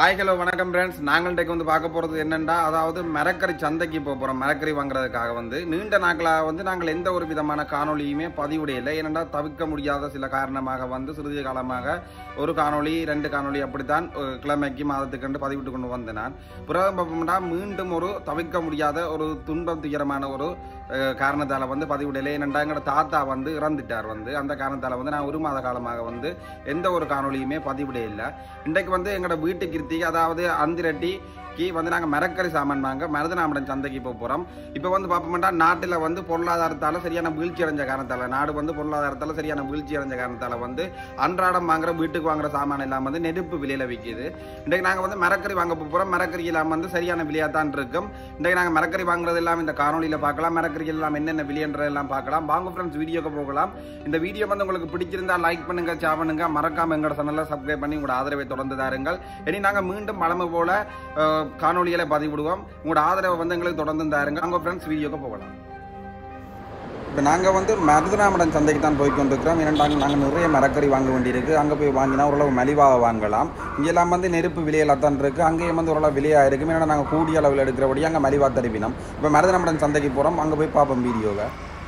Hi hello வணக்கம் friends நாங்கள் இன்றைக்கு வந்து பார்க்க போகிறது என்னென்னா அதாவது மரக்கறி சந்தைக்கு போக போகிறோம் மரக்கறி வாங்குறதுக்காக வந்து நீண்ட நாட்களாக வந்து நாங்கள் எந்த ஒரு விதமான காணொளியுமே பதிவுடையில்லை ஏனென்றால் தவிர்க்க முடியாத சில காரணமாக வந்து சிறிது காலமாக ஒரு காணொளி ரெண்டு காணொளி அப்படித்தான் ஒரு கிழமைக்கு மாதத்துக்கு கண்டு பதிவிட்டு கொண்டு வந்தேன் நான் பிறகு பார்ப்போம்னா மீண்டும் ஒரு தவிர்க்க முடியாத ஒரு துன்பம் துயரமான ஒரு அஹ், காரணத்தால் வந்து பதிவிடலை ஏனென்றா எங்களோட தாத்தா வந்து இறந்துட்டார் வந்து அந்த காரணத்தால் வந்து நான் ஒரு மாத காலமாக வந்து எந்த ஒரு காணொளியுமே பதிவிட இல்லை இன்றைக்கு வந்து எங்களோட வீட்டு கிருத்திகை அதாவது அந்திரட்டிக்கு வந்து நாங்கள் மரக்கறி சாமான் வாங்க மருதநாமடன் சந்தைக்கு போக போகிறோம் இப்போ வந்து பார்ப்போம்னா நாட்டில் வந்து பொருளாதாரத்தால் சரியான வீழ்ச்சி அடைஞ்ச காரணத்தால் நாடு வந்து பொருளாதாரத்தால் சரியான வீழ்ச்சி அடைஞ்ச காரணத்தால் வந்து அன்றாடம் வாங்குற வீட்டுக்கு வாங்குற சாமான் எல்லாம் வந்து நெருப்பு விலையில் விற்கிது இன்றைக்கு நாங்கள் வந்து மரக்கறி வாங்க போகிறோம் மரக்கறி எல்லாம் வந்து சரியான விலையாக தான் இருக்கும் இன்றைக்கு நாங்கள் மரக்கறி வாங்குறது எல்லாம் இந்த காணொலியில் பார்க்கலாம் மரக்கறி எல்லாம் என்னென்ன விலைன்றதெல்லாம் எல்லாம் பார்க்கலாம் வாங்க ஃப்ரெண்ட்ஸ் வீடியோக்கு போகலாம் இந்த வீடியோ வந்து உங்களுக்கு பிடிச்சிருந்தா லைக் பண்ணுங்க ஷேர் பண்ணுங்க மறக்காம எங்களோட சேனலை சப்ஸ்கிரைப் பண்ணி உங்களோட ஆதரவை தொடர்ந்து தாருங்கள் இனி நாங்கள் மீண்டும் வளமை போல அஹ், காணொளிகளை பதிவிடுவோம் உங்களோட ஆதரவை வந்து எங்களுக்கு தொடர்ந்து தாருங்க அங்கே ஃப்ரெண்ட்ஸ் வீடியோக்கு போகலாம் இப்போ நாங்கள் வந்து மருதராமடன் சந்தைக்கு தான் போய் கொண்டிருக்கிறோம் ஏன்னா நாங்கள் நிறைய மரக்கறி வாங்க வேண்டியிருக்கு அங்கே போய் வாங்கினா ஓரளவு மலிவாக வாங்கலாம் இங்கெல்லாம் வந்து நெருப்பு விலையில் தான் இருக்குது அங்கேயும் வந்து ஓரளவு விலையாக இருக்கும் ஏன்னா நாங்கள் கூடிய அளவில் எடுக்கிறபடி அங்கே மலிவாக தருவினோம் இப்போ மருதராமடன் சந்தைக்கு போகிறோம் அங்கே போய் பார்ப்போம் வீடியோவை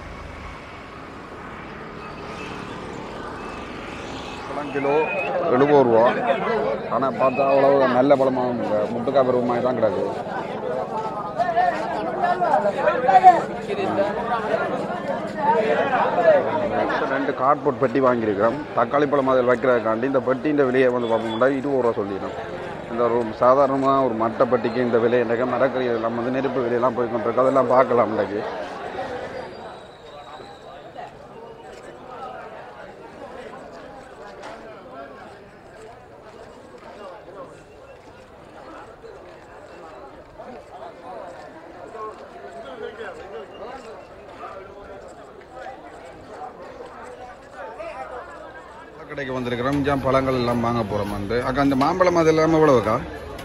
பழம் கிலோ எழுபது ரூபா ஆனால் பார்த்தா அவ்வளோ நல்ல பழமாக முட்டுக்காய் பருவ மாதிரி தான் கிடக்கு Next ரெண்டு கார்ட்போர்ட் பெட்டி வாங்கியிருக்கிறோம் தக்காளி பழம் அதில் வைக்கிறதுக்காண்டி இந்த பெட்டின்ற விலையை வந்து பார்ப்போம்னா இருபது ரூபா சொல்லிடணும் இந்த ஒரு சாதாரணமாக ஒரு மட்டை பெட்டிக்கு இந்த விலை இன்றைக்கு மரக்கறி எல்லாம் வந்து நெருப்பு விலையெல்லாம் போய் கொண்டிருக்கு அதெல்லாம் பார்க்கலாம் இன்றைக்கு கடைக்கு வந்திருக்கிறோம் இங்கே பழங்கள் எல்லாம் வாங்க போகிறோம் வந்து அக்கா அந்த மாம்பழம் அது இல்லாமல் எவ்வளவுக்கா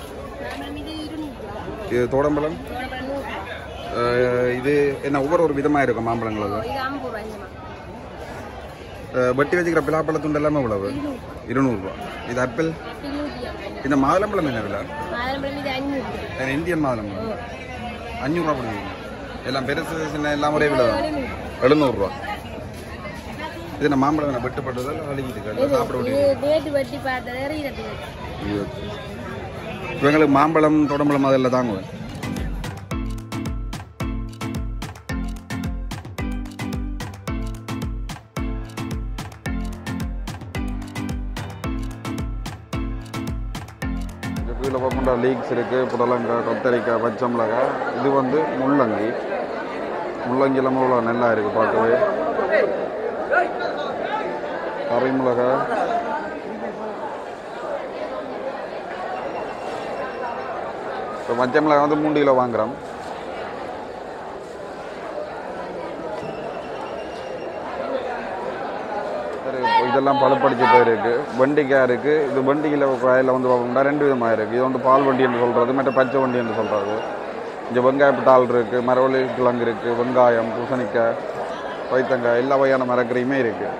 இது தோடம்பழம் அஹ், இது என்ன ஒவ்வொரு ஒரு விதமாக இருக்கும் மாம்பழங்கள் அது அஹ், வெட்டி வச்சுக்கிற பிலாப்பழ துண்டு எல்லாமே எவ்வளவு இருநூறுபா இது ஆப்பிள் இந்த மாதுளம்பழம் என்ன விலை அஹ், இந்தியன் மாதுளம்பழம் அஞ்சூறுரூவா போடுவீங்க எல்லாம் பெருசு சின்ன எல்லாம் ஒரே விலை தான் எழுநூறுரூவா இது என்ன மாம்பழம் என்ன வெட்டுப்பட்டதா இல்லை வலிக்கிட்டு இருக்கா சாப்பிட முடியும் வெட்டி பார்த்தது ஈரத்து ஐயோ. இவங்களுக்கு மாம்பழம் தொடம்பழம் அதில் தாங்குவேன் இந்த கீழே பார்க்கணுண்டா லீக்ஸ் இருக்குது புடலங்காய் கத்தரிக்காய் பச்சை மிளகாய் இது வந்து முள்ளங்கி முள்ளங்கி எல்லாம் இவ்வளோ நல்லா இருக்குது பார்க்கவே கரை மிளகாய் இப்போ பச்சை மிளகாய் வந்து மூணு கிலோ வாங்குறோம் சரி இப்போ இதெல்லாம் பழப்படிச்சு போயிருக்கு வெண்டிக்காய் இருக்குது இது வெண்டிக்கையில் காயில் வந்து பார்ப்போம்னா ரெண்டு விதமாக இருக்குது இது வந்து பால் வண்டி என்று சொல்கிறது மற்ற பச்சை வண்டி என்று சொல்கிறது இங்கே வெங்காயப்பட்டால் இருக்குது மரவள்ளி கிழங்கு இருக்குது வெங்காயம் பூசணிக்காய் பைத்தங்காய் எல்லா வகையான மரக்கறியுமே இருக்குது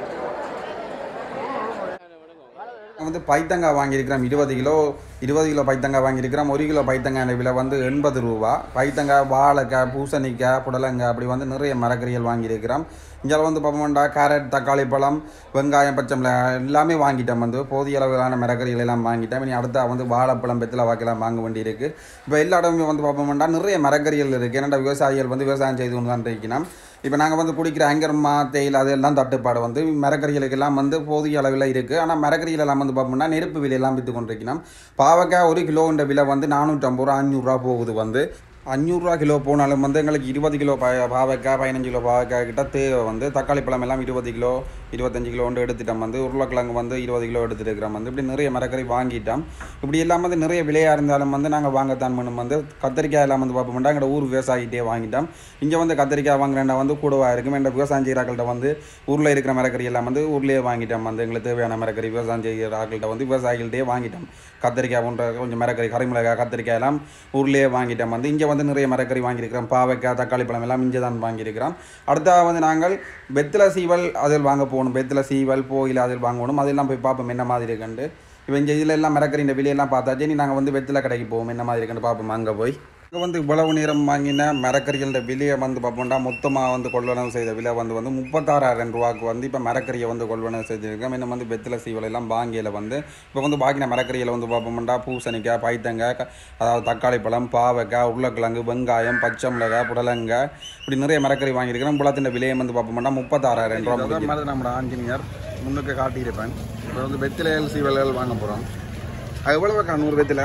வந்து பைத்தங்காய் வாங்கியிருக்கிறோம் இருபது கிலோ இருபது கிலோ பைத்தங்காய் வாங்கியிருக்கிறோம் ஒரு கிலோ பைத்தங்காய் விலை வந்து எண்பது ரூபா பைத்தங்காய் வாழைக்காய் பூசணிக்காய் புடலங்காய் அப்படி வந்து நிறைய மரக்கறிகள் வாங்கியிருக்கிறோம் இங்கே வந்து பார்ப்போம்டா கேரட் தக்காளி பழம் வெங்காயம் பச்சை மிளகாய் எல்லாமே வாங்கிட்டோம் வந்து போதிய அளவிலான மரக்கறிகள் எல்லாம் வாங்கிட்டோம் இனி அடுத்தா வந்து வாழைப்பழம் வெத்தில வாக்கெல்லாம் வாங்க வேண்டியிருக்கு இப்போ எல்லா இடமுமே வந்து பார்ப்போம்டா நிறைய மரக்கறிகள் இருக்குது ஏன்னா விவசாயிகள் வந்து விவசாயம் செய்து கொண்டு தான் இருக்கணும் இப்போ நாங்கள் வந்து குடிக்கிற அங்கர்மா தேயிலை அதெல்லாம் தட்டுப்பாடு வந்து மரக்கறிகளுக்கெல்லாம் வந்து போதிய அளவில் இருக்குது ஆனால் மரக்கறிகள் எல்லாம் வந்து பார்ப்போம்னா நெருப்பு விலையெல்லாம் விற்று கொண்டிருக்கணும் பாவக்காய் ஒரு கிலோன்ற விலை வந்து நானூற்றம்பது ரூபா அஞ்சூறுரூவா போகுது வந்து அஞ்சூறுரூவா கிலோ போனாலும் வந்து எங்களுக்கு இருபது கிலோ ப பாவக்காய் பதினஞ்சு கிலோ பாவக்காய் கிட்ட தேவை வந்து தக்காளி பழம் எல்லாம் இருபது கிலோ இருபத்தஞ்சு கிலோ வந்து எடுத்துட்டோம் வந்து உருளைக்கிழங்கு வந்து இருபது கிலோ எடுத்துட்டு இருக்கிறோம் வந்து இப்படி நிறைய மரக்கறி வாங்கிட்டோம் இப்படி எல்லாம் வந்து நிறைய விலையாக இருந்தாலும் வந்து நாங்கள் வாங்கத்தான் பண்ணும் வந்து கத்திரிக்காய் எல்லாம் வந்து பார்ப்போம்னா எங்களோட ஊர் விவசாயிகிட்டே வாங்கிட்டோம் இங்கே வந்து கத்திரிக்காய் வாங்குறேன்டா வந்து கூடவா இருக்கும் எங்கள் விவசாயம் செய்கிறாக்கள்கிட்ட வந்து ஊரில் இருக்கிற மரக்கறி எல்லாம் வந்து ஊர்லேயே வாங்கிட்டோம் வந்து எங்களுக்கு தேவையான மரக்கறி விவசாயம் செய்கிற ஆட்கள்கிட்ட வந்து விவசாயிகள்கிட்டயே வாங்கிட்டோம் கத்திரிக்காய் போன்ற கொஞ்சம் மரக்கறி கறிமிளகாய் கத்திரிக்காய் எல்லாம் ஊர்லேயே வாங்கிட்டோம் வந்து இங்கே வந்து நிறைய மரக்கறி வாங்கியிருக்கிறோம் பாவைக்காய் தக்காளி பழம் எல்லாம் இங்கே தான் வாங்கியிருக்கிறோம் அடுத்ததாக வந்து நாங்கள் வெத்தில சீவல் அதில் வாங்க போகணும் வெத்தில சீவல் போயில் அதில் வாங்கணும் அதெல்லாம் போய் பார்ப்போம் என்ன மாதிரி இருக்குன்ட்டு இப்போ இந்த இதில் எல்லாம் மரக்கறி இந்த விலையெல்லாம் பார்த்தாச்சு நீ நாங்கள் வந்து வெத்தில கடைக்கு போவோம் என்ன மாதிரி இருக்குன்னு பார்ப்போம் அங்கே போய் இங்கே வந்து இவ்வளவு நேரம் வாங்கின மரக்கறிகளோட விலையை வந்து பார்ப்போம்டா மொத்தமாக வந்து கொள்வனவு செய்த விலை வந்து வந்து முப்பத்தாறாயிரம் ரூபாய்க்கு வந்து இப்போ மரக்கறியை வந்து கொள்வனவு செய்திருக்கோம் இன்னும் வந்து வெத்தில சீவல் எல்லாம் வாங்கியில் வந்து இப்போ வந்து பாக்கின மரக்கறியில் வந்து பார்ப்போம்டா பூசணிக்காய் பைத்தங்காய் க- அதாவது தக்காளி பழம் பாவக்காய் உருளைக்கிழங்கு வெங்காயம் பச்சை மிளகாய் புடலங்காய் இப்படி நிறைய மரக்கறி வாங்கியிருக்கிறோம் புலத்தின் விலையை வந்து பார்ப்போம்டா முப்பத்தாறாயிரம் ரூபா மாதிரி நம்ம ஆஞ்சநேயர் முன்னுக்கு காட்டியிருப்பேன் இப்போ வந்து வெத்திலைகள் சீவல்கள் வாங்க போகிறோம் அது எவ்வளோ நூறு வெத்தில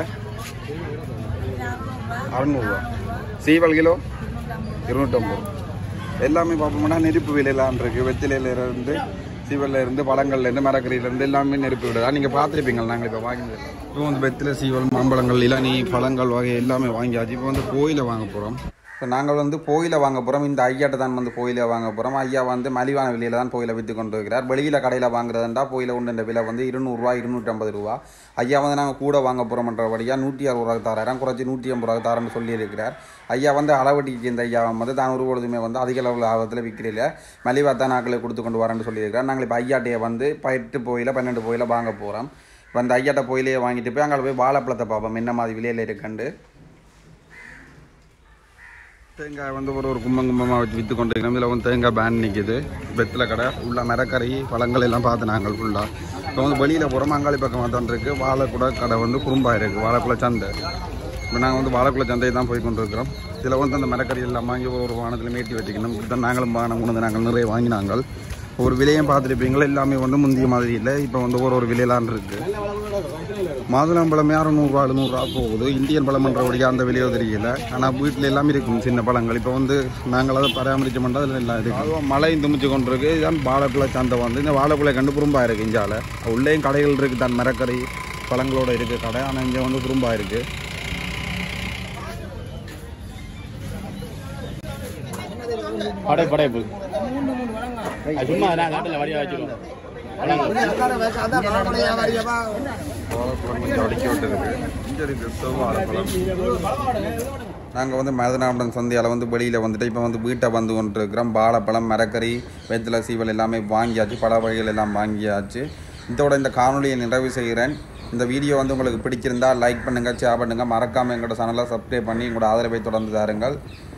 அறநூறுவா சீவல் கிலோ இருநூற்றம்பது எல்லாமே பார்ப்போம்னா நெருப்பு விலையெல்லாம் இருக்கு வெத்திலையில இருந்து சீவல்ல இருந்து பழங்கள்ல இருந்து மரக்கறியில இருந்து எல்லாமே நெருப்பு விடுதா நீங்க பார்த்துருப்பீங்க நாங்கள் இப்போ வாங்கினது இப்போ வந்து வெத்திலை சீவல் மாம்பழங்கள் இளநீ பழங்கள் வகை எல்லாமே வாங்கியாச்சு இப்போ வந்து கோயிலை வாங்க போகிறோம் இப்போ நாங்கள் வந்து கோயிலை வாங்க போகிறோம் இந்த ஐயாட்ட தான் வந்து கோயிலை வாங்க போகிறோம் ஐயா வந்து மலிவான விலையில தான் கோயிலை விற்று கொண்டு இருக்கிறார் வெளியில் கடையில் வாங்குறதுண்டா கோயிலை உண்டு இந்த விலை வந்து இருநூறுவா இருநூற்றம்பது ரூபா ஐயா வந்து நாங்கள் கூட வாங்க போகிறோம்ன்றபடியாக நூற்றி அறுபது ரூபாய்க்கு தராயிரம் குறைச்சி நூற்றி ஐம்பது ரூபாய்க்கு தரேன்னு சொல்லியிருக்கிறார் ஐயா வந்து அளவட்டிக்கு இந்த ஐயா வந்து தான் ஒரு பொழுதுமே வந்து அதிக அளவில் ஆபத்தில் விற்கிறீங்க மலிவாக தான் நாக்களை கொடுத்து கொண்டு வரேன்னு சொல்லியிருக்கிறார் நாங்கள் இப்போ ஐயாட்டையை வந்து எட்டு போயில பன்னெண்டு போயில வாங்க போகிறோம் இப்போ அந்த ஐயாட்ட போயிலேயே வாங்கிட்டு போய் அங்கே போய் வாழைப்பழத்தை பார்ப்போம் என்ன மாதிரி விலையில் இருக்குண்டு தேங்காய் வந்து ஒரு ஒரு கும்பம் கும்பமாக வச்சு விற்று கொண்டு இருக்கிறோம் இதில் வந்து தேங்காய் பேன் நிற்கிது வெத்தில கடை உள்ள மரக்கறி பழங்கள் எல்லாம் பார்த்து நாங்கள் ஃபுல்லாக இப்போ வந்து வெளியில் போகிறோம் அங்காளி பக்கமாக தான் இருக்குது வாழைக்கூட கடை வந்து குறும்பாக இருக்குது வாழைக்குள்ள சந்தை இப்போ நாங்கள் வந்து வாழைக்குள்ள சந்தை தான் போய் கொண்டு இருக்கிறோம் இதில் வந்து அந்த மரக்கறி எல்லாம் வாங்கி ஒரு வானத்தில் மேட்டி வச்சுக்கணும் இப்படி தான் நாங்களும் வானம் கொண்டு வந்து நாங்கள் நிறைய வாங்கினாங்கள் ஒரு விலையும் பார்த்துருப்பீங்களா எல்லாமே வந்து முந்திய மாதிரி இல்லை இப்போ வந்து ஒரு ஒரு விலையெல்லாம் இருக்குது மாதுளம்பழம் யாரும் நூறுரூவா நூறுரூவா போகுது இந்தியன் பழம்ன்றபடியாக அந்த விலையோ தெரியல ஆனால் வீட்டில் எல்லாமே இருக்கும் சின்ன பழங்கள் இப்போ வந்து நாங்கள் அதை பராமரிக்க மாட்டோம் அதில் எல்லாம் இருக்கு அதுவும் மழை துமிச்சு கொண்டு இருக்கு இதுதான் வாழைப்பழ சந்தை வந்து இந்த வாழைப்பழ கண்டு குறும்பா இருக்கு இஞ்சால உள்ளேயும் கடைகள் இருக்குது தான் மரக்கறி பழங்களோட இருக்குது கடை ஆனால் இங்கே வந்து குறும்பா இருக்கு படை படைப்பு அது சும்மா நான் காட்டில் வடியா வச்சிருவோம் வாழைப்பழம் கொஞ்சம் அடுக்கி விட்டுருக்கு இங்கே இருக்கு செவ்வாழைப்பழம் நாங்கள் வந்து மதுராபுரம் சந்தையால் வந்து வெளியில் வந்துட்டு இப்போ வந்து வீட்டை வந்து கொண்டிருக்கிறோம் வாழைப்பழம் மரக்கறி வெத்தலை சீவல் எல்லாமே வாங்கியாச்சு பல வகைகள் எல்லாம் வாங்கியாச்சு இதோட இந்த காணொலியை நிறைவு செய்கிறேன் இந்த வீடியோ வந்து உங்களுக்கு பிடிச்சிருந்தா லைக் பண்ணுங்கள் ஷேர் பண்ணுங்கள் மறக்காமல் எங்களோட சேனலை சப்ஸ்கிரைப் பண்ணி எங்களோட ஆதரவை தொடர்ந்து தாருங்கள்